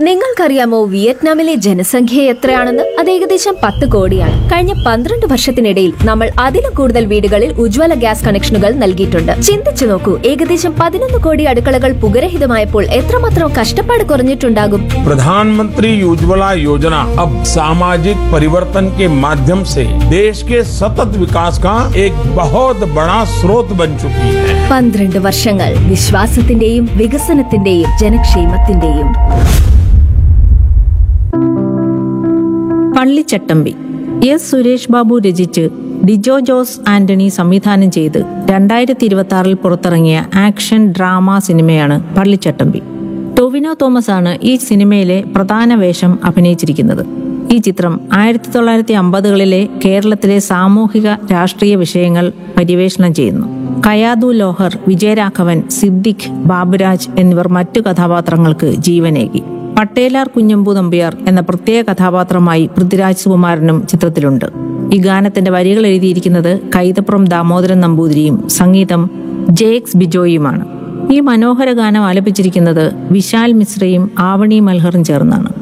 നിങ്ങൾക്കറിയാമോ വിയറ്റ്നാമിലെ ജനസംഖ്യ എത്രയാണെന്ന് അത് ഏകദേശം പത്ത് കോടിയാണ് കഴിഞ്ഞ പന്ത്രണ്ട് വർഷത്തിനിടയിൽ നമ്മൾ അതിലും കൂടുതൽ വീടുകളിൽ ഉജ്ജ്വല ഗ്യാസ് കണക്ഷനുകൾ നൽകിയിട്ടുണ്ട് ചിന്തിച്ചു നോക്കൂ ഏകദേശം പതിനൊന്ന് കോടി അടുക്കളകൾ പുകരഹിതമായപ്പോൾ എത്രമാത്രം കഷ്ടപ്പാട് കുറഞ്ഞിട്ടുണ്ടാകും प्रधानमंत्री उज्ज्वला योजना अब सामाजिक परिवर्तन के माध्यम से देश के सतत विकास का एक बहुत बड़ा स्रोत बन चुकी है പന്ത്രണ്ട് വർഷങ്ങൾ വിശ്വാസത്തിന്റെയും വികസനത്തിന്റെയും ജനക്ഷേമത്തിന്റെയും പള്ളിച്ചട്ടമ്പി എസ് സുരേഷ് ബാബു രചിച്ച് ഡിജോ ജോസ് ആന്റണി സംവിധാനം ചെയ്ത് രണ്ടായിരത്തി ഇരുപത്തി ആറിൽ പുറത്തിറങ്ങിയ ആക്ഷൻ ഡ്രാമ സിനിമയാണ് പള്ളിച്ചട്ടമ്പി ടൊവിനോ തോമസ് ആണ് ഈ സിനിമയിലെ പ്രധാന വേഷം അഭിനയിച്ചിരിക്കുന്നത് ഈ ചിത്രം ആയിരത്തി തൊള്ളായിരത്തി അമ്പതുകളിലെ കേരളത്തിലെ സാമൂഹിക രാഷ്ട്രീയ വിഷയങ്ങൾ പര്യവേഷണം ചെയ്യുന്നു കയാദു ലോഹർ വിജയരാഘവൻ സിദ്ദിഖ് ബാബുരാജ് എന്നിവർ മറ്റു കഥാപാത്രങ്ങൾക്ക് ജീവനേകി പട്ടേലാർ കുഞ്ഞമ്പു നമ്പ്യാർ എന്ന പ്രത്യേക കഥാപാത്രമായി പൃഥ്വിരാജ് സുകുമാരനും ചിത്രത്തിലുണ്ട് ഈ ഗാനത്തിന്റെ വരികൾ എഴുതിയിരിക്കുന്നത് കൈതപ്രം ദാമോദരൻ നമ്പൂതിരിയും സംഗീതം ജെ എക്സ് ബിജോയുമാണ് ഈ മനോഹര ഗാനം ആലപിച്ചിരിക്കുന്നത് വിശാൽ മിശ്രയും ആവണി മൽഹറും ചേർന്നാണ്